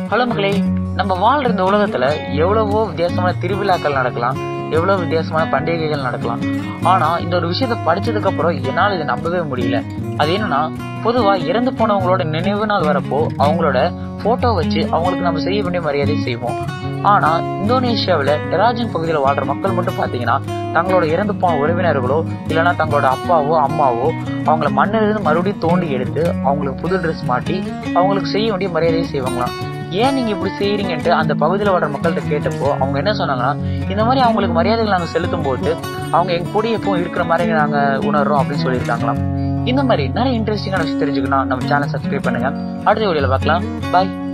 hello மக்களே நம்ம வாழ்ற இந்த உலகத்துல எவ்வளவோ வித்தியாசமான திருவிழாக்கள் நடக்கலாம் எவ்வளவு வித்தியாசமான பண்டிகைகள் நடக்கலாம் ஆனா இந்த ஒரு விஷயத்த படிச்சதுக்கு அப்புறம் என்னால இதை நம்பவே முடியல அது என்னன்னா பொதுவா இறந்து போனவங்களோட நினைவு நாள் வரப்போ அவங்களோட போட்டோ வச்சு அவங்களுக்கு நம்ம செய்ய வேண்டிய மரியாதை செய்வோம் ஆனா இந்தோனேஷியாவில் டெராஜன் பகுதியில் வாழ்ற மக்கள் மட்டும் பாத்தீங்கன்னா தங்களோட இறந்து போன உறவினர்களோ இல்லைன்னா தங்களோட அப்பாவோ அம்மாவோ அவங்கள மண்ணிலிருந்து மறுபடியும் தோண்டி எடுத்து அவங்களுக்கு புது ட்ரெஸ் மாட்டி அவங்களுக்கு செய்ய வேண்டிய மரியாதையை செய்வாங்களாம் ஏன் நீங்க இப்படி செய்யறீங்கன்ட்டு அந்த பகுதியில் வாழ்ற மக்கள்கிட்ட கேட்டப்போ அவங்க என்ன சொன்னாங்கன்னா இந்த மாதிரி அவங்களுக்கு மரியாதைகள் நாங்கள் செலுத்தும் போது அவங்க எங்க கூட எப்பவும் இருக்கிற மாதிரி நாங்க உணர்றோம் அப்படின்னு சொல்லியிருக்காங்களாம் இந்த மாதிரி நிறைய இன்ட்ரெஸ்டிங்கான விஷயம் தெரிஞ்சுக்கணும் நம்ம சேனல் சப்ஸ்கிரைப் பண்ணுங்க அடுத்த வீடியோல பார்க்கலாம் பாய்